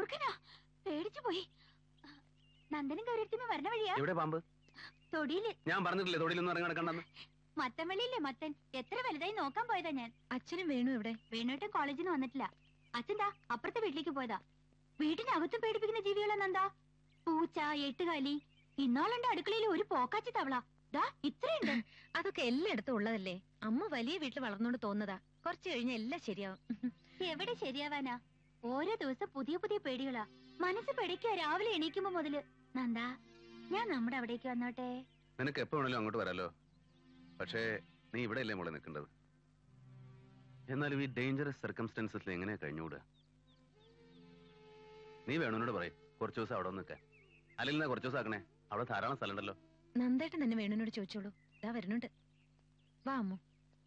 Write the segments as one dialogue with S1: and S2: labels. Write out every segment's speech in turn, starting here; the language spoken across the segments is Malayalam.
S1: കുറുക്കനാ പേടിച്ചു പോയി നന്ദനും ഗൗരവത്തിമ വരണ വഴിയാ
S2: എവിടെ പാമ്പ്
S1: തൊടിയില്
S2: ഞാൻ പറഞ്ഞിട്ടില്ലേ തൊടിയിലൊന്നും ഇറങ്ങി നടക്കണ്ടെന്ന്
S1: മത്തൻ വെളിയില്ലേ മത്തൻ എത്ര വലുതായി നോക്കാൻ പോയതാ ഞാൻ
S3: അച്ഛനും വേണു ഇവിടെ
S1: വേണുട്ടും കോളേജിൽ നിന്ന് വന്നിട്ടില്ല അച്ഛന്താ അപ്പുറത്തെ വീട്ടിലേക്ക് പോയതാ വീട്ടിനകത്തും പേടിപ്പിക്കുന്ന ജീവികളാ നന്ദാ പൂച്ച എട്ടുകാലി ഇന്നാളുണ്ട് അടുക്കളയിൽ ഒരു പോക്കാച്ചി തവള ദാ ഇത്രയുണ്ട്
S3: അതൊക്കെ എല്ലായിടത്തും ഉള്ളതല്ലേ അമ്മ വലിയ വീട്ടിൽ വളർന്നോണ്ട് തോന്നതാ കുറച്ചു കഴിഞ്ഞ എല്ലാം ശരിയാവും
S1: എവിടെ ശരിയാവാനാ ഓരോ ദിവസം പുതിയ പുതിയ പേടികളാ മനസ്സ് പേടിക്കാ രാവിലെ എണീക്കുമ്പോ മുതല് നന്ദാ ഞാൻ നമ്മുടെ അവിടേക്ക് വന്നോട്ടെ
S2: നിനക്ക് എപ്പോ വേണേലും അങ്ങോട്ട് വരാലോ പക്ഷേ നീ ഇവിടെ അല്ലേ മോളെ നിൽക്കേണ്ടത് എന്നാലും ഈ ഡേഞ്ചറസ് സർക്കംസ്റ്റൻസസിൽ എങ്ങനെയാ കഴിഞ്ഞുകൂടുക നീ വേണുനോട് പറയും കുറച്ചു ദിവസം അവിടെ നിൽക്കാൻ അല്ലെങ്കിൽ എന്നാ കുറച്ചു ദിവസം ആക്കണേ അവിടെ ധാരാളം സ്ഥലം ഉണ്ടല്ലോ
S3: നന്ദേട്ടൻ തന്നെ വേണുവിനോട് ചോദിച്ചോളൂ ഇതാ വരുന്നുണ്ട് വാ അമ്മു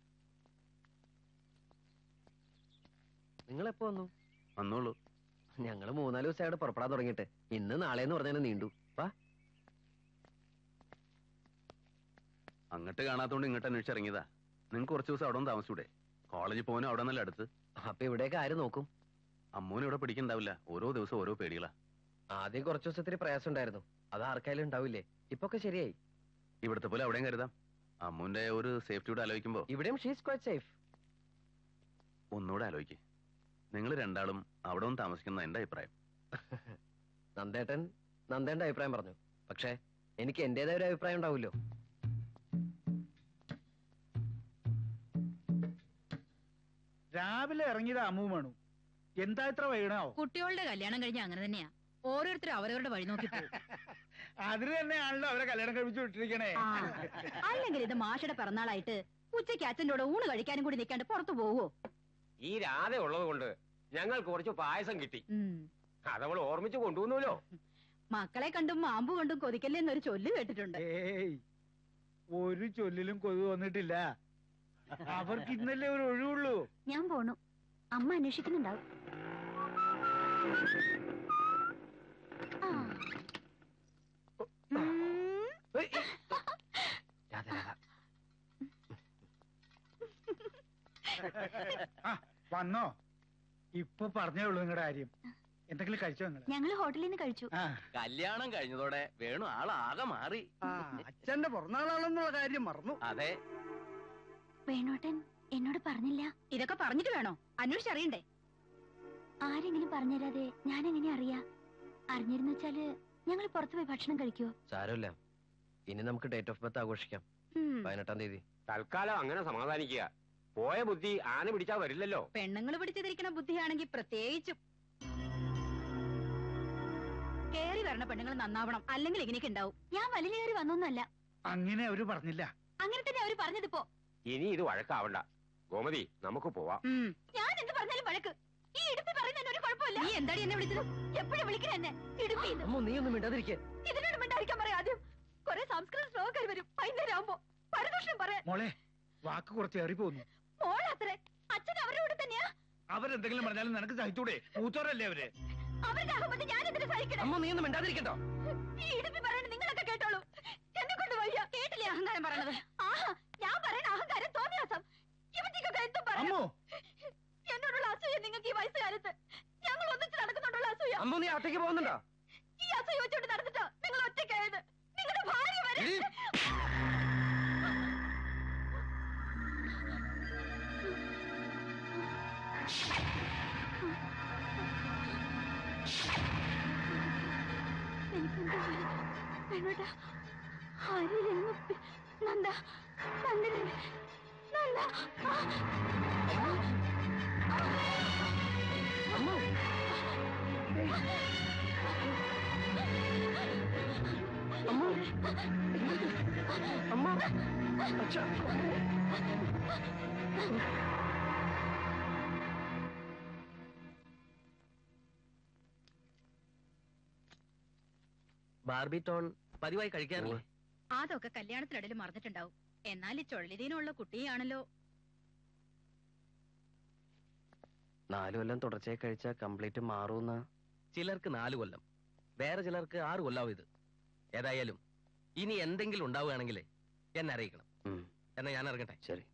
S4: നിങ്ങൾ എപ്പോ വന്നു
S2: വന്നോളൂ
S4: ഞങ്ങള് മൂന്നാല് ദിവസമായിട്ട് പുറപ്പെടാൻ തുടങ്ങിയിട്ട് ഇന്ന് നാളെ എന്ന് പറഞ്ഞാൽ നീണ്ടു വാ
S2: അങ്ങോട്ട് കാണാത്തോണ്ട് ഇങ്ങോട്ട് അന്വേഷിച്ചിറങ്ങിയതാ നിങ്ങൾക്ക് കുറച്ച് ദിവസം അവിടെ ഒന്ന് താമസിച്ചൂടെ കോളേജിൽ പോകാനും അവിടെ നല്ല അടുത്ത്
S4: അപ്പൊ ഇവിടെയൊക്കെ ആര് നോക്കും
S2: അമ്മൂനെ ഇവിടെ പിടിക്കണ്ടാവില്ല ഓരോ ദിവസം ഓരോ പേടികളാ
S4: ആദ്യം കുറച്ച് ദിവസത്തിന് പ്രയാസം ഉണ്ടായിരുന്നു അത് ആർക്കായാലും ഉണ്ടാവില്ലേ ഇപ്പൊ ഒക്കെ ശരിയായി
S2: ഇവിടുത്തെ പോലെ അവിടെയും കരുതാം അമ്മൂന്റെ ഒരു സേഫ്റ്റിയോട് ആലോചിക്കുമ്പോ
S4: ഇവിടെയും ഷീസ് ക്വൈറ്റ് സേഫ്
S2: ഒന്നുകൂടെ ആലോചിക്ക് നിങ്ങൾ രണ്ടാളും അവിടെ ഒന്ന് താമസിക്കുന്ന എന്റെ അഭിപ്രായം
S4: നന്ദേട്ടൻ നന്ദേന്റെ അഭിപ്രായം പറഞ്ഞു പക്ഷേ എനിക്ക് എന്റേതായ ഒരു അഭിപ്രായം ഉണ്ടാവുമല്ലോ
S5: രാവിലെ ഇറങ്ങിയത് അമ്മു വേണു എന്താ ഇത്ര വൈകണാവോ
S6: കുട്ടികളുടെ കല്യാണം കഴിഞ്ഞ അങ്ങനെ തന്നെയാ ഓരോരുത്തരും അവരവരുടെ വഴി നോക്കി പോകും
S5: അതിന് തന്നെയാണല്ലോ അവരെ കല്യാണം കഴിപ്പിച്ചു വിട്ടിരിക്കണേ
S6: ആ, അല്ലെങ്കിൽ ഇത് മാഷയുടെ പിറന്നാളായിട്ട് ഉച്ചയ്ക്ക് അച്ഛൻ്റെ കൂടെ ഊണ് കഴിക്കാനും കൂടി നിൽക്കാണ്ട് പുറത്തു പോവോ
S7: ഈ രാധ ഉള്ളത് കൊണ്ട് ഞങ്ങൾക്ക് കുറച്ച് പായസം കിട്ടി
S6: ഉം.
S7: അതവൾ ഓർമ്മിച്ച് കൊണ്ടുവന്നല്ലോ
S6: മക്കളെ കണ്ടും മാമ്പ് കൊണ്ടും കൊതിക്കല്ലേ എന്നൊരു ചൊല്ല് കേട്ടിട്ടുണ്ട്
S5: ഏയ് ഒരു ചൊല്ലിലും കൊതു വന്നിട്ടില്ല അവർക്ക് ഇന്നല്ലേ ഒരു ഒഴിവുള്ളൂ
S1: ഞാൻ പോണു അമ്മ അന്വേഷിക്കുന്നുണ്ടാവും ആ. ഉം.
S4: രാധ രാധ
S5: ആ വന്നോ ഇപ്പൊ പറഞ്ഞേ ഉള്ളൂ നിങ്ങളുടെ കാര്യം എന്തെങ്കിലും കഴിച്ചോ നിങ്ങള്
S1: ഞങ്ങള് ഹോട്ടലിൽ നിന്ന് കഴിച്ചു
S5: ആ
S2: കല്യാണം കഴിഞ്ഞതോടെ വേണു ആളാകെ മാറി
S5: അച്ഛന്റെ പിറന്നാളാണെന്നുള്ള കാര്യം മറന്നു
S2: അതെ
S1: വേണോട്ടൻ എന്നോട് പറഞ്ഞില്ല
S6: ഇതൊക്കെ പറഞ്ഞിട്ട് വേണോ അന്വേഷിച്ചറിയണ്ടേ
S1: ആരെങ്കിലും പറഞ്ഞുതരാതെ ഞാൻ എങ്ങനെ അറിയാ അറിഞ്ഞിരുന്നു വെച്ചാല് ഞങ്ങൾ പുറത്തു പോയി ഭക്ഷണം കഴിക്കുവോ
S4: സാരമില്ല ഇനി നമുക്ക് ഡേറ്റ് ഓഫ് ബർത്ത് ആഘോഷിക്കാം
S1: ഉം.
S4: പതിനെട്ടാം തീയതി
S7: തൽക്കാലം അങ്ങനെ സമാധാനിക്കുക പോയ ബുദ്ധി ആന പിടിച്ചാ വരില്ലല്ലോ
S6: പെണ്ണുങ്ങൾ പിടിച്ചിരിക്കണ ബുദ്ധിയാണെങ്കിൽ പ്രത്യേകിച്ചും കേറി വരണ പെണ്ണുങ്ങൾ നന്നാവണം അല്ലെങ്കിൽ ഇങ്ങനെയൊക്കെ ഉണ്ടാവും
S1: ഞാൻ വലിലേറി വന്നൊന്നുമല്ല
S5: അങ്ങനെ അവര് പറഞ്ഞില്ല
S1: അങ്ങനെ തന്നെ അവര് പറഞ്ഞതിപ്പോ
S7: ഇനി ഇത് വഴക്കാവണ്ട ഗോമതി നമുക്ക് പോവാം
S6: ഉം.
S1: ഞാൻ എന്ത് പറഞ്ഞാലും വഴക്ക് ഈ ഇടുപ്പി പറയുന്നതിന് ഒരു കുഴപ്പമില്ല
S6: നീ എന്താടി എന്നെ വിളിച്ചത്
S1: എപ്പോഴും വിളിക്കണ എന്നെ ഇടുപ്പി
S4: അമ്മോ നീ ഒന്നും മിണ്ടാതിരിക്കേ
S1: ഇതിനോട് മിണ്ടായിരിക്കാൻ പറയാം ആദ്യം കുറെ സംസ്കൃത ശ്ലോകർ വരും വൈകുന്നേരം ആവുമ്പോ പരദൂഷണം പറയാൻ
S5: മോളെ വാക്ക് കുറച്ച് ഏറി പോന്നു
S1: മോളത്രേ അച്ഛൻ അവരുടെ കൂടെ തന്നെയാ
S5: അവരെന്തെങ്കിലും പറഞ്ഞാലും നിനക്ക് സഹിച്ചൂടെ മൂത്തോരല്ലേ അവര്
S1: അവരുടെ അഹമ്മദ് ഞാൻ എന്തിനു സഹിക്കണം
S4: അമ്മ നീ ഒന്നും മിണ്ടാതിരിക്കട്ടോ
S1: ഈ ഇടുപ്പി പറയുന്നത് നിങ്ങളൊക്കെ കേട്ടോളൂ എന്നെ കൊണ്ട് വയ്യ കേട്ടില്ലേ അഹങ്കാരം പറയണത് ആഹാ ഞാൻ പറയണ അഹങ്കാരം തോന്നിയാസം ഇവറ്റിക്കൊക്കെ എന്തും പറയാം
S5: അമ്മോ
S1: എന്നോടുള്ള അസൂയ നിങ്ങൾക്ക് ഈ വയസ്സുകാലത്ത് ഞങ്ങൾ ഒന്നിച്ച് നടക്കുന്നുണ്ടുള്ള അസൂയ
S4: അമ്മ നീ അകത്തേക്ക് പോകുന്നുണ്ടോ
S1: ഈ അസൂയ വെച്ചോണ്ട് നടന്നിട്ടാ നിങ്ങൾ ഒറ്റയ്ക്കായത് നിങ്ങളുടെ ഭാര്യ വരെ എനിക്കെന്താ വേണോട്ടാ ആരില്ലെന്ന് നന്ദ നന്ദന നന്ദ ആ.
S4: ബാർബി ടോൺ പതിവായി കഴിക്കാറില്ലേ
S6: അതൊക്കെ കല്യാണത്തിനിടയിൽ മറന്നിട്ടുണ്ടാവും എന്നാൽ ഈ ചൊള്ളിതീനുള്ള കുട്ടിയാണല്ലോ
S4: നാലു കൊല്ലം തുടർച്ചയായി കഴിച്ചാൽ കംപ്ലീറ്റ് മാറൂന്ന
S8: ചിലർക്ക് നാല് കൊല്ലം വേറെ ചിലർക്ക് ആറ് കൊല്ലാവും ഇത് ഏതായാലും ഇനി എന്തെങ്കിലും ഉണ്ടാവുകയാണെങ്കിൽ എന്നെ അറിയിക്കണം എന്നാ ഞാൻ ഇറങ്ങട്ടെ
S4: ശരി